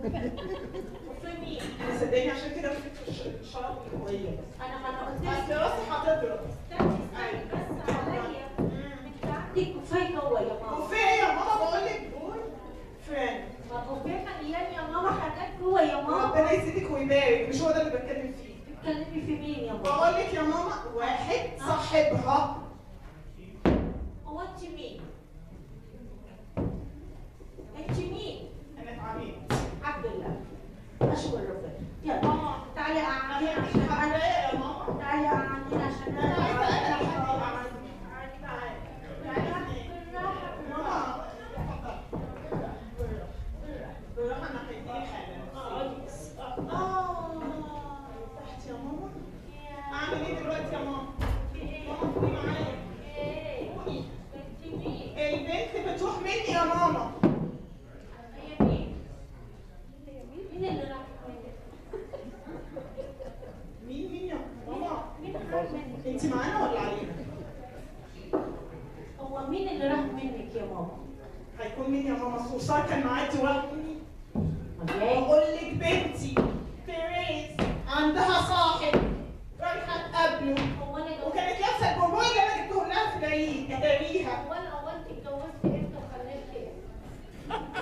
وفي مين؟ صدقني عشان كده في الشراب القوية انا ما انا قلت اصل لك راسي هتضرب استني استني بس عليا انت عندك كوفيه جوه يا ماما وفي ايه يا ماما بقول لك بوي فريند ما كوفيه مليان يا ماما حاجات جوه يا ماما ربنا يزيدك ويبارك مش هو ده اللي بتكلم فيه بتتكلمي في مين يا ماما؟ بقول لك يا ماما واحد صاحبها هو انت مين؟ انت مين؟ انا اتعاملت الحمد لله اشكر ربنا يا ماما تعالي قعدينا عشان انا حبايه يا ماما تعالي قعدينا عشان انا عايزه انا انا حبايه تعالي تعالي تعالي بالراحه ماما بالراحه انا هديك حاجه اقعدي بس اه تحت يا ماما اعمل ايه دلوقتي يا ماما في ايه؟ ماما خدي معايا ايه؟ خدي. انت مين؟ البنت بتروح مني يا ماما هي مين؟ مين اللي راح منك؟ مين مين يا ماما مين راح منك؟ انت معانا ولا علينا هو مين اللي راح منك يا ماما؟ هيكون مين يا ماما صوصار كان معاكي وراح مني ايه؟ بقول لك بنتي تيريز عندها صاحب رايحه تقابله هو انا جوزت وكانت لابسه البربوي اللي انا جبته لها في العيد اتاريها هو انا هو انت اتجوزت امتى وخلفت امتى؟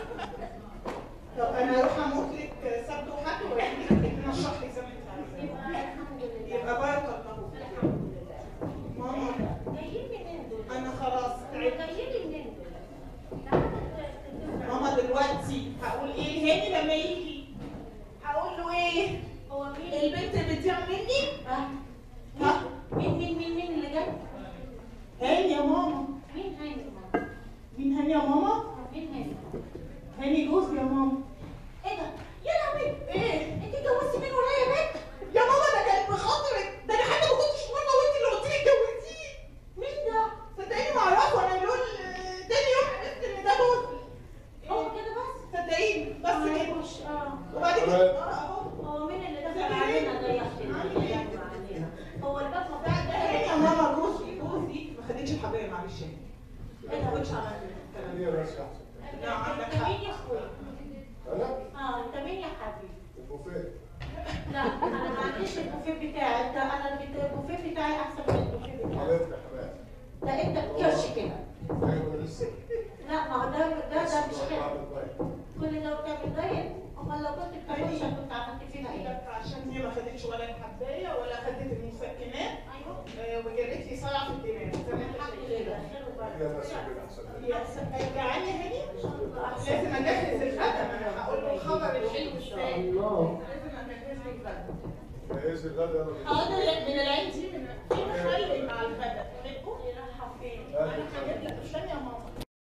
طب انا اروح اموت لك سبت وحد واحنا نشرح لك زي ما انت عايزه يبقى الحمد لله يبقى بارك الله الحمد لله ماما جايين منين دول؟ انا خلاص تعبت جايين منين دول؟ تعالى تتفق. ماما دلوقتي هقول ايه لهاني لما يجي هقول له ايه هو مين؟ البنت بتضيع مني ها؟ ها مين مين مين مين اللي جاي؟ هاني يا ماما مين هاني يا ماما؟ مين هاني يا ماما مين هاني؟ هاني جوزي يا ماما ايه ده؟ يا لهوي ايه انت اتجوزتي مين ولا يا بنت؟ يا ماما ده كان بخاطرك ده انا حتى ما كنتش مره وانت اللي قلت لي اتجوزيه مين ده؟ صدقيني ما اعرفه انا لول تاني يوم عرفت ان ده جوزي هو كده بس؟ صدقيني بس كده مش اه وبعد كده اه اهو هو مين اللي دخل علينا ضيفتنا ضيفتنا علينا؟ هو الباب ده مفتوح ده هاني يا ماما جوزي جوزي ما خدتش الحبايه معلش ايه ما ده؟ كنتش عملت الكلام ليه ده بس احسن لا، عندك انت حق. مين يا اخويا؟ انا اه انت مين يا حبيبي؟ البوفيه لا انا ما عنديش البوفيه بتاعي انت انا البت- البوفيه بتاعي احسن من البوفيه بتاعك حبيبتي يا حبايبي ده انت بتكرش كده ايوه انا لسه لا ما هو ده ده لسه ده مش بروح كده بعمل دايت كل ده بتعمل دايت امال لو كنت بتاكلش كنت عملت فينا ايه؟ عشان هي ما خدتش ولا الحبايه ولا خدت المسكنات ايوه آه، وجابت لي صرع في الدماغ زي ما انت الحمد شايف. لله خير وبركه يا ناس كده احسن مني. يا س- جعان يا هاني ان شاء الله احسن لازم اجهز الغدا ما انا هقول له الخبر الحلو ان شاء ازاي الله لازم اجهز لي الغدا جهز الغدا انا حاضر من العين دي من في مخلل مع الغدا تحبوا؟ رايحه فين؟ انا هجيب لك استني يا ماما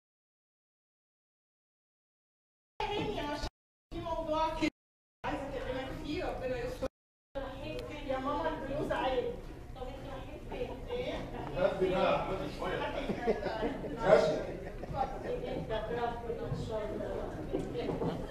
يا هاني عشان في موضوع كده عايزه اكلمك فيه ربنا يستر رايحين فين يا ماما الفلوس عيب طب انتوا رايحين فين؟ ايه؟ هدي بقى احمد شويه ماشي انت ربنا ان شاء الله ايه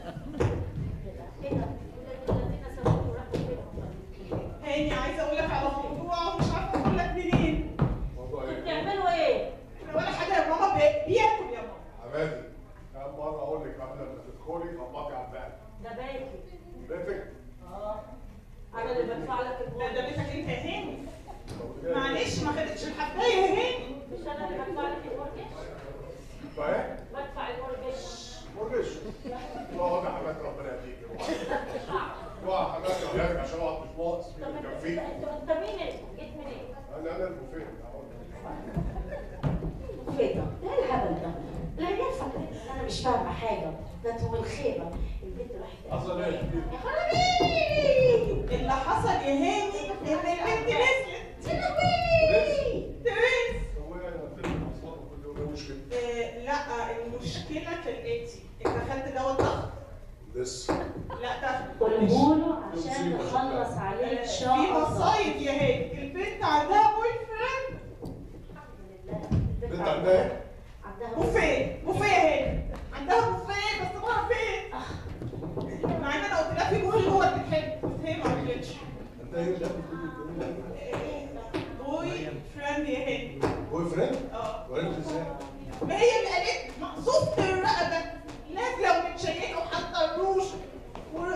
ده؟ ولاد الذين سبقوا راحوا فين؟ هاني عايزه اقول لك على موضوع مش عارفه اقول لك منين موضوع انتوا ايه بتعملوا ايه؟ احنا ولا حاجه يا ماما بي- بياكل يا ماما حمادي كم مره اقول لك قبل ما تدخلي خبطي على الباب ده باكي بيتك اه انا اللي بدفع لك ده ده المرة بيتك انت يا هاني طب جاي. معلش ما خدتش الحبايه يا هاني مش انا اللي بدفع لك المورجش؟ فاهم بدفع المورجش مرش اقعد يا حماد ربنا يهديك اوعى يا حماد يا حماد عشان اقعد مش ناقص طب انت مكفيك انت انت مين اللي جيت منين؟ انا انا البوفيه فين ده؟ ايه الهبل ده؟ لا ينفع كده. انا مش فاهمه حاجه ده انتوا من الخيبه البنت راحت حصل ايه؟ يا خرابي اللي حصل يا هاني ان البنت نزلت يا لهوي تريس هو انا قلت لك اصلا كل يوم إيه مشكله آه، لا المشكله كالاتي انت اخدت دواء الضغط لسه لا ده قولهوله عشان نخلص عليه ان شاء في الله مصايب يا هاني البنت عندها بوي فريند الحمد لله بنت عندها ايه؟ عندها بوفيه بوفيه يا هاني عندها بوفيه بس طبعا فين مع ان انا قلت لها في بوفيه هو اللي بتحب بس هي ما عملتش انت ايه اللي بتقول بوي فريند يا هاني بوي فريند؟ اه وعرفت ازاي؟ ما هي اللي قالت مقصوصة الرقبة نازلة ومتشيكة وحاطة الروش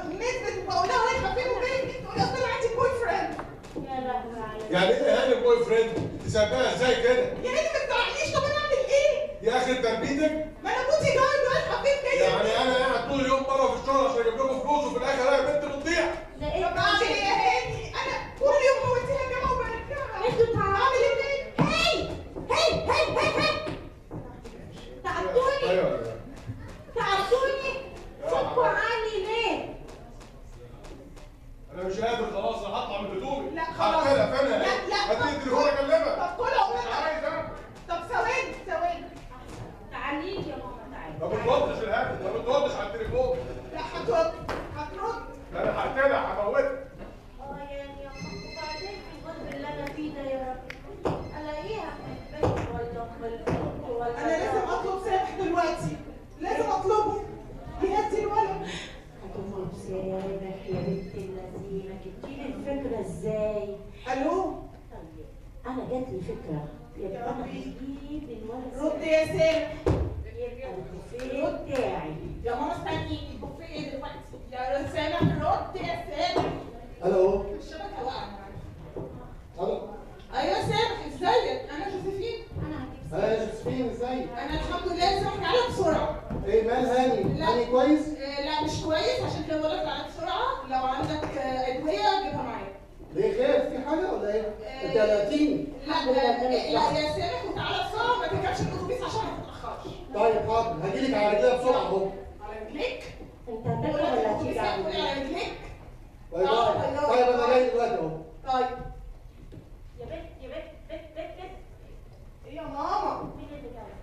يعني ايه هاني بوي فريند؟ انت سايباها ازاي كده؟ يا ريت ما تزعلنيش طب انا اعمل ايه؟ دي اخر تربيتك؟ ما انا كنت جاي وقال حبيت جاي يعني انا قاعد طول اليوم بره في الشغل عشان اجيب لكم فلوس وفي الاخر انا بنت بتضيع ده طب اعمل ايه يا هاني؟ انا كل يوم بوديها الجامعه وبرجعها انتوا تعبوا. اعمل ايه؟ هاي هاي هاي هاي هاي تعبتوني ايوه تعبتوني سبوا عني ليه؟ انا مش قادر خلاص انا هطلع من هدومي لا خلاص هتكلم انا لا لا هدي التليفون اكلمك طب كل مش عقبال عايز انا طب ثواني ثواني تعالي لي يا ماما تعالي ما بتردش الهاتف ما بتردش على التليفون لا هترد هترد ده انا هقتلها هموتك اه يعني يا ماما وبعدين في الغرب اللي انا فيه ده يا رب الاقيها في البيت ولا في البيت ولا انا لازم اطلب سامح دلوقتي لازم اطلبه يهدي الولد هتقوم بسامح يا بنت اللذينه جبتيلي الفكره ازاي؟ الو طيب انا جات لي فكره يبقى يا انا ربي. هجيب الولد رد يا سامح يبقى البوفيه بتاعي يا ماما استني البوفيه ايه دلوقتي يا سامح رد يا سامح الو الشبكه واقعه الو ايوه سامح ازيك انا جوزيفين انا هجيب ها جوزفين ازيك انا الحمد لله سامح تعالى بسرعه ايه مال هاني لا. هاني كويس آه، لا مش كويس عشان كده بقول لك تعالى بسرعه لو عندك آه، ادويه جيبها معايا ليه خير في حاجه ولا ايه انت قلقتيني لا آه، لا يا سامح وتعالى بسرعه ما تركبش الاتوبيس عشان ما تتاخرش طيب حاضر هجيلك على رجليها بسرعه اهو على رجليك انت بقول هتاكل لك ولا الاتوبيس هتيجي هيكون على على رجليك باي آه، باي أيوه. طيب انا جاي دلوقتي اهو طيب يا بنت يا بنت بنت بنت بنت ايه يا ماما مين اللي جاي؟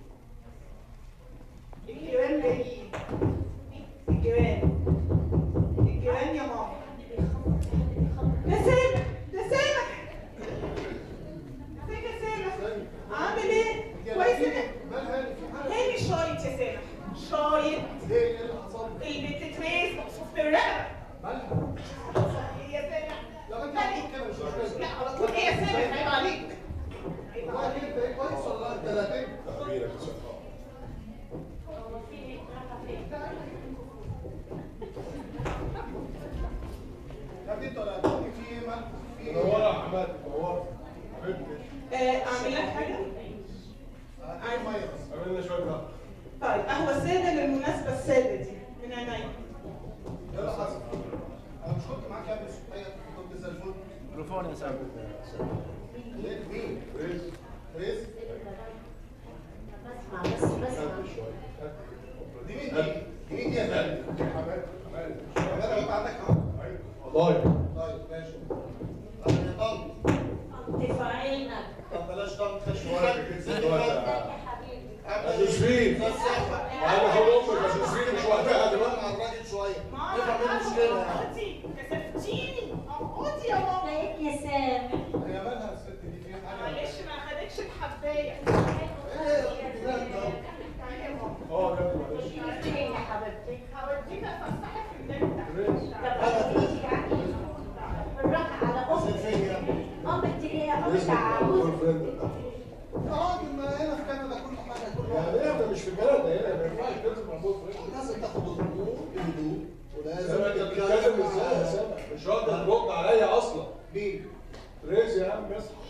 الجيران جايين الجيران الجيران يا ماما ده سامح ده سامح ازيك يا سامح عامل ايه؟ كويس إنك- مال هاني في حاجه هاني شايط يا سامح شايط ليه ايه اللي حصل البنت تريس مقصوف بالرقبه مالها ايه يا سامح لا انت على طول كده مش مشكله لا على طول ايه يا سامح عيب عليك عيب والله عليك انت ايه كويس ولا انت لا تخبيرك يا سيدي. هو في ايه؟ رايحة فين؟ يا بنت ولا في ايه مال في ايه منوره يا حماد منوره حبيبتي آه، اعمل لك حاجه عايز ميه بس عملنا شويه بقى طيب قهوه ساده للمناسبه الساده دي من عينيا يلا حسن انا مش كنت معاك يا ابني الصبحيه كنت زي الفل تليفون يا سامي ليه مين ريز ريز بسمع بس بسمع هدي شويه دي مين دي دي مين دي يا زلمه هدي حماد حماد يا انت عندك حق ايوه والله طيب ماشي طب يا طنط انت في عينك طب بلاش طنط خش ولا كده دلوقتي يا حبيبي يا جوزفين بس انا خد امك يا جوزفين مش وقتها دلوقتي مع الراجل شويه ماما نفهم ايه المشكله يعني اقعدي كسفتيني اقعدي يا ماما ازيك يا سامح هي مالها الست دي فين حاجه معلش ما خدتش الحبايه ايه تعالي يا ماما اه ده معلش فين يا حبيبتي؟ هوديك افسحك في الجنة ريز طب تيجي يعني بالراحة على بس امك فين يا ابني امك ايه ريز امك عجوز فريند يا راجل ما هنا في كندا كل حاجه كل يعني واحد ايه ده مش في بلدنا هنا ما ينفعش تنزل مع بوي فريند لازم تاخد الهدوء بهدوء ولازم زي ما انت بتتكلم ازاي يا سامح مش راضي ترد عليا اصلا مين؟ ريز يا عم اصحى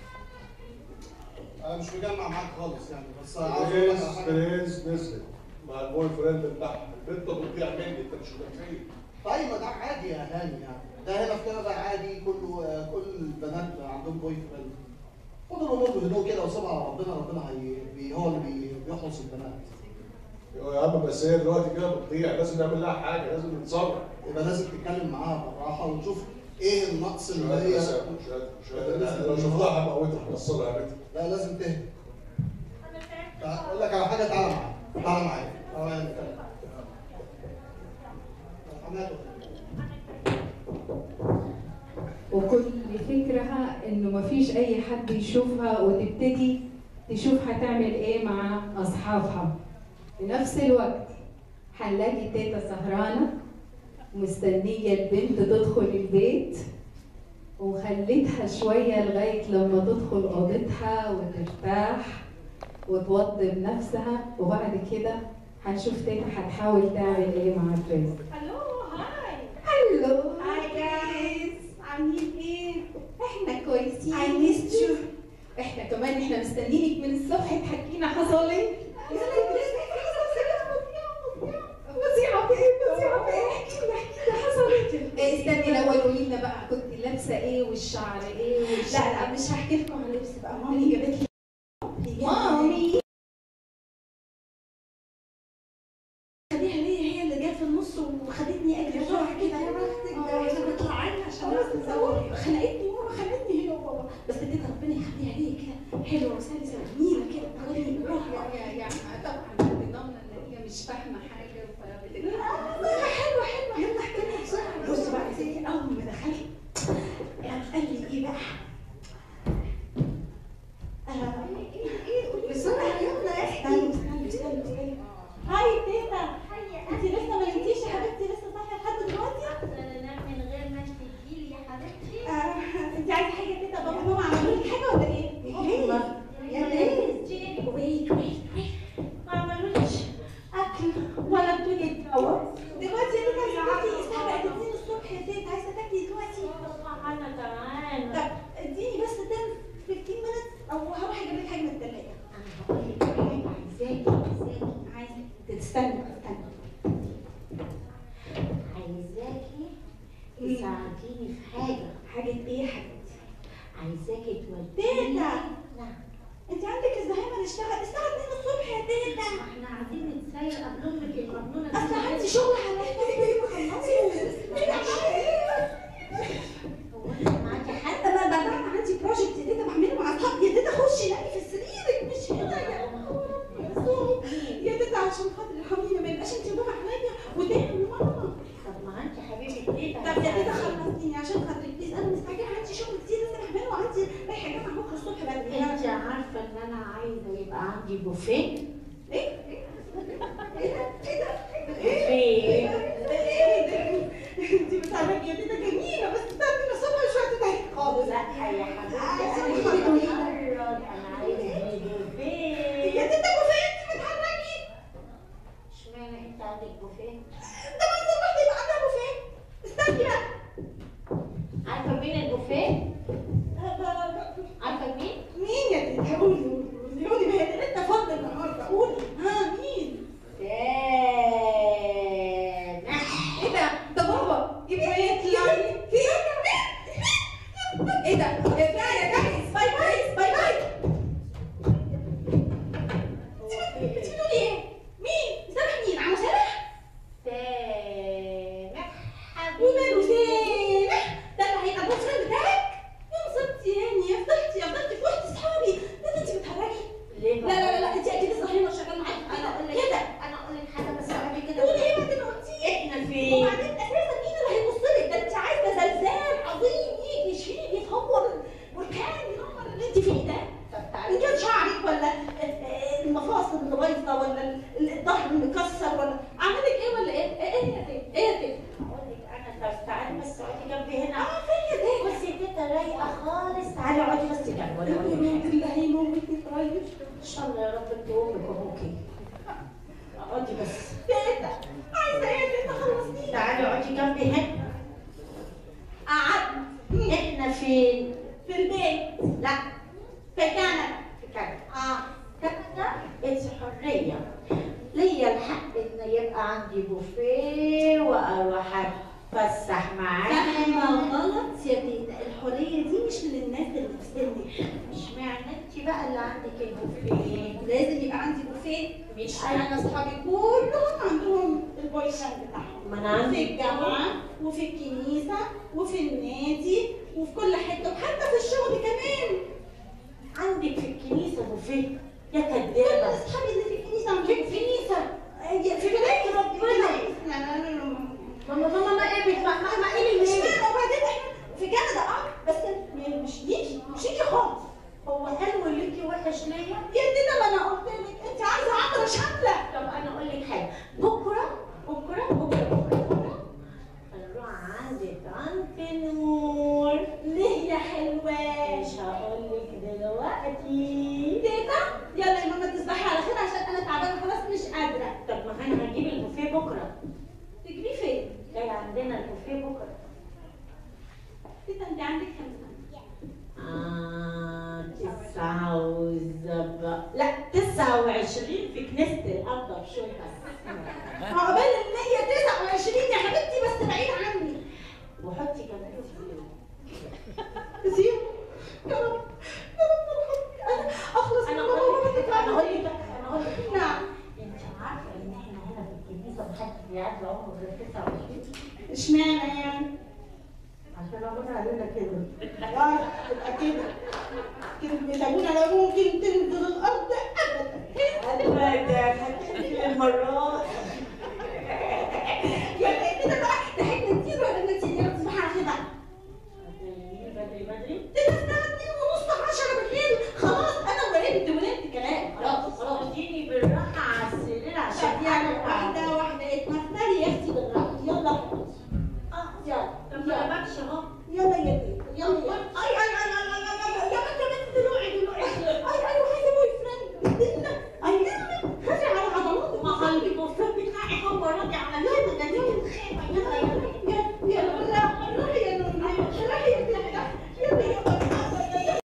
انا مش مجمع معاك خالص يعني بس عاوز اقول لك ريز على حاجه ريز نزلت مع البوي فريند بتاعها البنت بتضيع مني انت مش متخيل طيب ما ده عادي يا هاني يعني ده هنا في كندا عادي كله كل البنات عندهم بوي فريند خد الامور بهدوء كده وسيبها على ربنا ربنا هي بي هو اللي بي بيحرس البنات يا عم بس هي دلوقتي كده بتضيع لازم نعمل لها حاجه لازم نتصرف يبقى لازم تتكلم معاها بالراحه وتشوف ايه النقص مش اللي قادر هي يا سامح مش قادر مش قادر أنا لو شفتها هموتها هكسرها يا بنتي لا لازم تهدى تعال- اقول لك على حاجه تعالى معايا تعالى معايا تعالى نتكلم حماده وكل فكرها انه مفيش اي حد يشوفها وتبتدي تشوف هتعمل ايه مع اصحابها في نفس الوقت هنلاقي تيتا سهرانة مستنية البنت تدخل البيت وخليتها شوية لغاية لما تدخل أوضتها وترتاح وتوضب نفسها وبعد كده هنشوف تيتا هتحاول تعمل ايه مع البيت الو هاي هلو Hi, guys. عاملين ايه؟ احنا ميستي I missed you. احنا كمان احنا مستنيينك من الصبح تحكينا حصل ايه فظيعة في ايه فظيعة في ايه احكي لنا احكي لنا حصل ايه إيه، استني الاول قولي لنا بقى كنت لابسه ايه والشعر ايه لا والشعر لا مش هحكي لكم عن لبس بقى اللي مامي جابت لي لي مامي خديها ليه هي اللي جت في النص وخدتني اجري بسرعه كده يا بختك ده انا بطلع عيني عشان بس تصوري خنقتني ماما خنقتني هي وبابا بس اديتها ربنا يخليها ليا كده حلوه وسلسه وجميله كده تاخدني بالراحه يا يا طبعا ضامنه ان هي مش فاهمه حاجه فبتتكلم لا حلوه حلوه يلا احكي لنا بسرعه بص بقى يا ستي اول ما دخلت يعني قال لي ايه بقى؟ آه، بسرعه يلا احكي استني استني استني هاي تيتا انت لسه ما نمتيش يا حبيبتي لسه صاحيه لحد دلوقتي؟ من غير ما تجيلي يا حبيبتي آه، انت عايزه حاجه يا تيتا بابا ماما عملوا لك حاجه ولا ايه؟ ليه؟ يا ليه؟ ويت ويت ويت ما عملوليش اكل ولا ادوني الدواء دلوقتي يا تيتا عايزه تاكلي الساعه بقت 2 الصبح يا تيتا عايزه تاكلي دلوقتي انا كمان طب اديني بس 10 15 minutes او هروح اجيب لك حاجه من الثلاجه انا هقول لك حاجه عايزاكي عايزاكي عايزه تستنى استنى عايزاكي تساعديني في حاجه حاجه ايه يا حبيبتي؟ عايزاكي توديني تيتا. نعم انت عندك الزهايمر اشتغل الساعه 2 الصبح يا تيتا احنا قاعدين نتسير قبل امك المجنونه دي. اصل عندي شغل عليا هو انت معاكي حد حتى ما بعمل عندي بروجكت يا تيتا بعمله مع اصحابي يا تيتا خشي نامي في سريرك مش هنا يا يا تيتا عشان خاطر ارحميني ما يبقاش انت بابا عليا وتاني ماما طب ما انت حبيبه تيتا طب يا تيتا خلصتيني عشان خاطرك بليز انا مستعجله عندي شغل كتير لسه بعمله وعندي رايحه جامعه بكره الصبح بدري انت عارفه ان انا عايزه يبقى عندي بوفيه ايه ايه ايه ده ايه ده بوفيه ايه ده انت بتعملي يا تيتا جميله بس استني بس انا مش هتضايق خالص لا يا حبيبتي آه، انا بتحرك انا عايزه بوفيه يا تيتا كفايه انت بتحركي اشمعنى انت عندك بوفيه طب بس واحده يبقى عندها بوفيه استني بقى عارفه مين البوفيه عارفه مين مين يا تيتا قولي قولي قولي ما هي ليلتنا فضل النهارده قولي ها مين سامح ايه ده ده بابا يبقى يطلع في ايه ده يا يا جايز باي باي باي باي انت بتقولي ايه مين سامح مين عم سامح سامح وماله حبيبي سامح ده اللي هيبقى البوفيه بتاعك يا مصيبتي يعني يا فضحتي يا فضحتي في وسط اصحابي ده انت بتهرجي ليه لا لا لا لا انت اكيد الظهير شغال معاكي انا اقول لك كده انا اقول لك حاجه بس اعملي كده قولي ايه بعدين قلتي احنا فين وبعدين اساسا مين اللي هيبص لك ده انت عايزه زلزال عظيم يجي يشيل يتهور بركان ينور اللي انت فيه ده طب ان تعالي كان شعرك ولا المفاصل اللي بايظه ولا ال- الظهر المكسر ولا اعمل لك ايه ولا ايه؟ ايه ايه يا تيتا؟ ايه يا تيتا؟ اقول لك انا طب تعالي بس اقعدي جنبي هنا اه فين يا تيتا؟ بصي تيتا رايقه خالص تعالي اقعدي بس جنبي وانا اقول لك حاجه اللي هيموتني طيب ان شاء الله يا رب انت وامك وابوكي اقعدي بس تيتا عايزه ايه يا تيتا خلصتيني تعالي اقعدي جنبي هنا قعدت احنا فين؟ في البيت لا في كندا في كندا اه كندا انت حريه ليا الحق ان يبقى عندي بوفيه واروح اتفسح معاك فاهمة غلط يا تيتا الحرية دي مش من الناس اللي في سنك اشمعنى انت بقى اللي عندك البوفيه لازم يبقى عندي بوفيه مش انا اصحابي كلهم عندهم البوي فريند بتاعهم ما انا عندي في الجامعة وفي الكنيسة وفي النادي وفي كل حتة وحتى في الشغل كمان عندك في الكنيسه بوفيه يا كل كدابه اصحابي اللي في الكنيسة عندهم في الكنيسه في بداية ربنا. ماما ماما ما قابلت ما ما ما قالي ليه اشمعنى وبعدين احنا في كندا اه بس م- مش ليكي مش ليكي خالص هو حلو ليكي وحش ليا يا تيتا ما انا قلت لك انت عايزه عطره شامله طب انا اقول لك حاجه بكره بكره بكره بكره بكره هنروح عند طنط نور ليه يا حلوه مش هقول لك دلوقتي